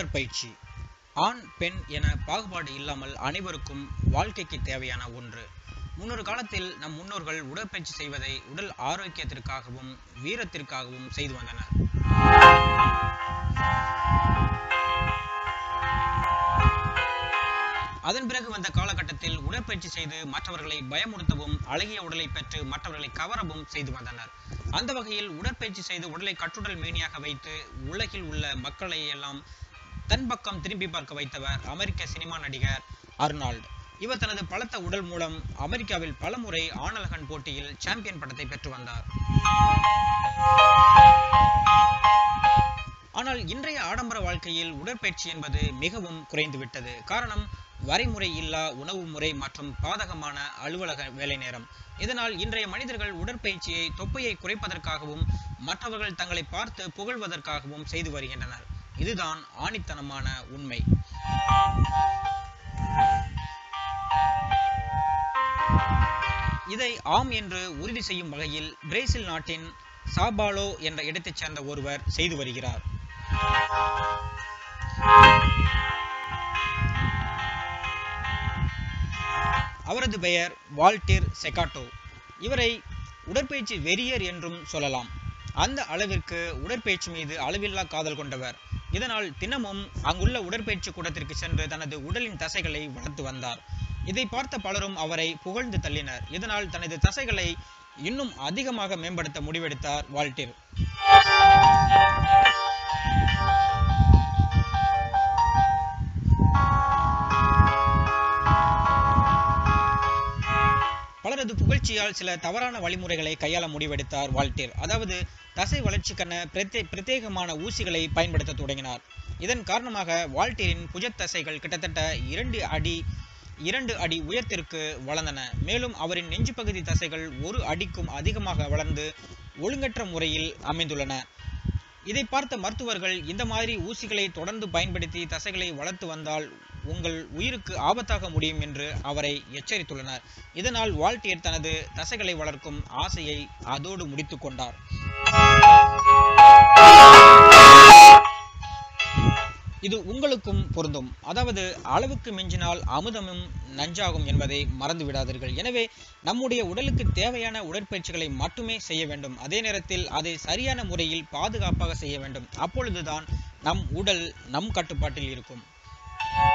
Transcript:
உடற்பயிற்சி ஆண் பெண் என பாகுபாடு இல்லாமல் அனைவருக்கும் வாழ்க்கைக்கு தேவையான ஒன்று முன்னொரு காலத்தில் நம் முன்னோர்கள் உடற்பயிற்சி செய்வதை உடல் ஆரோக்கியத்திற்காகவும் வீரத்திற்காகவும் செய்து வந்தனர் அதன் பிறகு வந்த காலகட்டத்தில் உடற்பயிற்சி செய்து மற்றவர்களை பயமுறுத்தவும் அழகிய உடலை பெற்று மற்றவர்களை கவரவும் செய்து வந்தனர் அந்த வகையில் உடற்பயிற்சி செய்து உடலை கட்டுடல் மேனியாக வைத்து உலகில் உள்ள மக்களை எல்லாம் தன் பக்கம் திரும்பி பார்க்க வைத்தவர் அமெரிக்க சினிமா நடிகர் அர்னால்டு இவர் தனது பலத்த உடல் மூலம் அமெரிக்காவில் பலமுறை ஆணழகன் போட்டியில் சாம்பியன் பட்டத்தை பெற்று வந்தார் ஆனால் இன்றைய ஆடம்பர வாழ்க்கையில் உடற்பயிற்சி என்பது மிகவும் குறைந்துவிட்டது காரணம் வரைமுறை இல்லா உணவு முறை மற்றும் பாதகமான அலுவலக வேலை நேரம் இதனால் இன்றைய மனிதர்கள் உடற்பயிற்சியை தொப்பையை குறைப்பதற்காகவும் மற்றவர்கள் தங்களை பார்த்து புகழ்வதற்காகவும் செய்து வருகின்றனர் இதுதான் ஆணித்தனமான உண்மை இதை ஆம் என்று உறுதி செய்யும் வகையில் பிரேசில் நாட்டின் சாபாலோ என்ற இடத்தைச் சேர்ந்த ஒருவர் செய்து வருகிறார் அவரது பெயர் வால்டிர் செகாட்டோ இவரை உடற்பயிற்சி வெறியர் என்றும் சொல்லலாம் அந்த அளவிற்கு உடற்பயிற்சி மீது அளவில்லா காதல் கொண்டவர் இதனால் தினமும் அங்குள்ள உடற்பயிற்சி கூடத்திற்கு சென்று தனது உடலின் தசைகளை வளர்த்து வந்தார் இதை பார்த்த பலரும் அவரை புகழ்ந்து தள்ளினர் இதனால் தனது தசைகளை இன்னும் அதிகமாக மேம்படுத்த முடிவெடுத்தார் வால்டிர் பலரது புகழ்ச்சியால் சில தவறான வழிமுறைகளை கையாள முடிவெடுத்தார் வால்டேர் அதாவது தசை வளர்ச்சிக்கான பிரத்யே பிரத்யேகமான ஊசிகளை பயன்படுத்த தொடங்கினார் இதன் காரணமாக வால்டேரின் புஜத்தசைகள் கிட்டத்தட்ட இரண்டு அடி இரண்டு அடி உயரத்திற்கு வளர்ந்தன மேலும் அவரின் நெஞ்சு பகுதி தசைகள் ஒரு அடிக்கும் அதிகமாக வளர்ந்து ஒழுங்கற்ற முறையில் அமைந்துள்ளன இதை பார்த்த மருத்துவர்கள் இந்த மாதிரி ஊசிகளை தொடர்ந்து பயன்படுத்தி தசைகளை வளர்த்து வந்தால் உங்கள் உயிருக்கு ஆபத்தாக முடியும் என்று அவரை எச்சரித்துள்ளனர் இதனால் வால்டியர் தனது தசைகளை வளர்க்கும் ஆசையை அதோடு முடித்துக் கொண்டார் இது உங்களுக்கும் பொருந்தும் அதாவது அளவுக்கு மிஞ்சினால் அமுதமும் நஞ்சாகும் என்பதை மறந்து விடாதீர்கள் எனவே நம்முடைய உடலுக்கு தேவையான உடற்பயிற்சிகளை மட்டுமே செய்ய வேண்டும் அதே நேரத்தில் அதை சரியான முறையில் பாதுகாப்பாக செய்ய வேண்டும் அப்பொழுதுதான் நம் உடல் நம் கட்டுப்பாட்டில் இருக்கும்